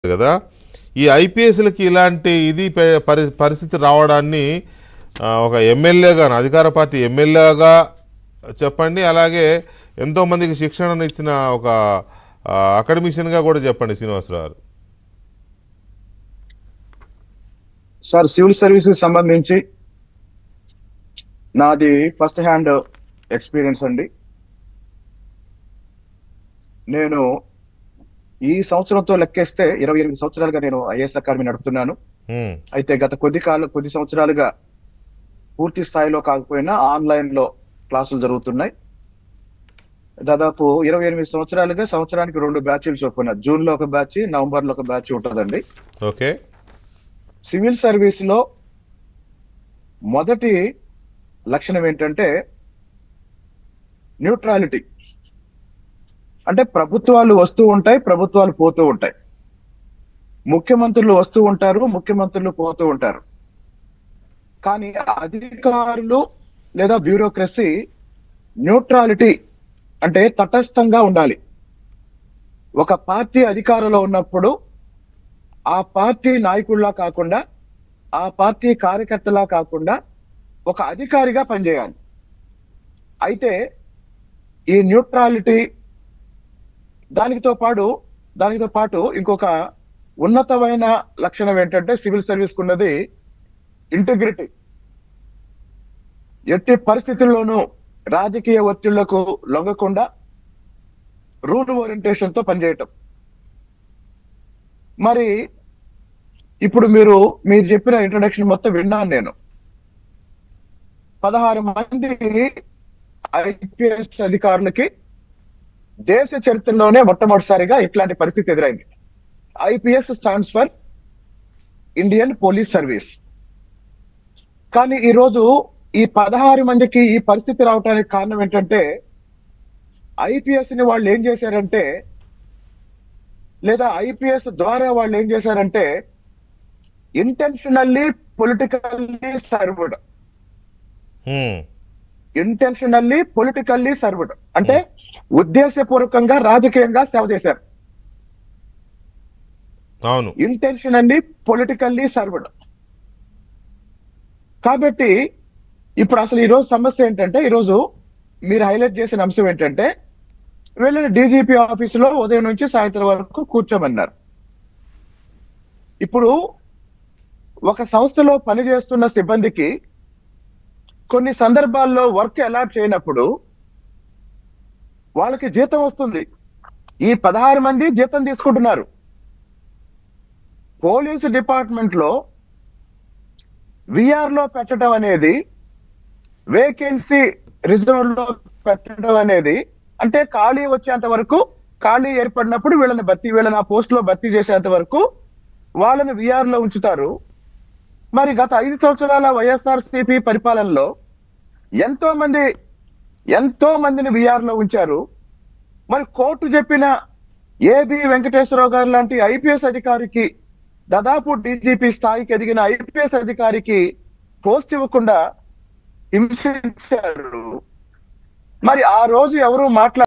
కదా ఈ ఐపీఎస్లకి ఇలాంటి ఇది పె- పరి పరిస్థితి రావడాన్ని ఆ, ఒక ఎమ్మెల్యేగా అధికార పార్టీ ఎమ్మెల్యేగా చెప్పండి అలాగే ఎంతో మందికి శిక్షణను ఇచ్చిన ఒక ఆ, అకాడమిషియన్గా కూడా చెప్పండి శ్రీనివాసరావు గారు సార్ సివిల్ సర్వీసెస్ సంబంధించి నాది ఫస్ట్ హ్యాండ్ ఎక్స్పీరియన్స్ అండి నేను ఈ సంవత్సరంతో లెక్కేస్తే ఇరవై ఎనిమిది సంవత్సరాలుగా నేను ఐఏఎస్ అకాడమీ నడుపుతున్నాను ఉమ్, అయితే గత కొద్ది కాలం కొద్ది సంవత్సరాలుగా పూర్తి స్థాయిలో కాకపోయినా ఆన్లైన్ లో క్లాసులు జరుగుతున్నాయి దాదాపు ఇరవై ఎనిమిది సంవత్సరాలుగా సంవత్సరానికి రెండు బ్యాచ్లు చొప్పున జూన్ లో ఒక బ్యాచ్ నవంబర్ లో ఒక బ్యాచ్ ఉంటుందండి ఓకే సివిల్ సర్వీస్ లో మొదటి లక్షణం ఏంటంటే న్యూట్రాలిటీ అంటే ప్రభుత్వాలు వస్తూ ఉంటాయి ప్రభుత్వాలు పోతూ ఉంటాయి ముఖ్యమంత్రులు వస్తూ ఉంటారు ముఖ్యమంత్రులు పోతూ ఉంటారు కానీ అధికారులు లేదా బ్యూరోక్రసీ న్యూట్రాలిటీ అంటే తటస్థంగా ఉండాలి ఒక పార్టీ అధికారంలో ఉన్నప్పుడు ఆ పార్టీ నాయకుల్లా కాకుండా ఆ పార్టీ కార్యకర్తలా కాకుండా ఒక అధికారిగా పనిచేయాలి అయితే ఈ న్యూట్రాలిటీ దానితో పాటు దానితో పాటు ఇంకొక ఉన్నతమైన లక్షణం ఏంటంటే సివిల్ సర్వీస్ ఉన్నది ఇంటిగ్రిటీ ఎట్టి పరిస్థితుల్లోనూ రాజకీయ ఒత్తిళ్లకు లొంగకుండా రూల్ ఓరియంటేషన్ తో పనిచేయటం మరి ఇప్పుడు మీరు మీరు చెప్పిన ఇంట్రడక్షన్ మొత్తం విన్నాను నేను పదహారు మంది ఐపీఎస్ అధికారులకి దేశ చరిత్రలోనే మొట్టమొదటిసారిగా ఇట్లాంటి పరిస్థితి ఎదురైంది IPS stands for Indian police service కానీ ఈ రోజు ఈ పదహారు మందికి ఈ పరిస్థితి రావడానికి కారణం ఏంటంటే ఐపీఎస్ ని వాళ్ళు ఏం చేశారంటే లేదా ఐపీఎస్ ద్వారా వాళ్ళు ఏం చేశారంటే intentionally politically served um, intentionally politically served అంటే ఉద్దేశపూర్వకంగా రాజకీయంగా సేవ చేశారు అవును ఇంటెన్షనల్లీ పొలిటికల్లీ సర్వ్డ్ కాబట్టి ఇప్పుడు అసలు ఈ రోజు సమస్య ఏంటంటే ఈరోజు మీరు హైలైట్ చేసిన అంశం ఏంటంటే వీళ్ళని డీజీపీ ఆఫీసులో ఉదయం నుంచి సాయంత్రం వరకు కూర్చోమన్నారు ఇప్పుడు ఒక సంస్థలో పనిచేస్తున్న సిబ్బందికి కొన్ని సందర్భాల్లో వర్క్ అలాట్ చేయనప్పుడు వాళ్ళకి జీతం వస్తుంది ఈ పదహారు మంది జీతం తీసుకుంటున్నారు పోలీసు డిపార్ట్మెంట్ లో విఆర్ లో పెట్టడం అనేది వేకెన్సీ రిజర్వ్ లో పెట్టడం అనేది అంటే ఖాళీ వచ్చేంత వరకు ఖాళీ ఏర్పడినప్పుడు వీళ్ళని భర్తీ వీళ్ళని ఆ పోస్ట్ లో భర్తీ చేసేంత వరకు వాళ్ళని విఆర్ లో ఉంచుతారు మరి గత ఐదు సంవత్సరాల వైఎస్ఆర్ సిపి పరిపాలనలో ఎంతో మంది ఎంతో మందిని విఆర్ లో ఉంచారు మరి కోర్టు చెప్పిన ఏబి వెంకటేశ్వరరావు గారు లాంటి ఐపీఎస్ అధికారికి దాదాపు డీజీపీ స్థాయికి ఎదిగిన ఐపీఎస్ అధికారికి పోస్ట్ ఇవ్వకుండా హింసించారు మరి ఆ రోజు ఎవరు మాట్లా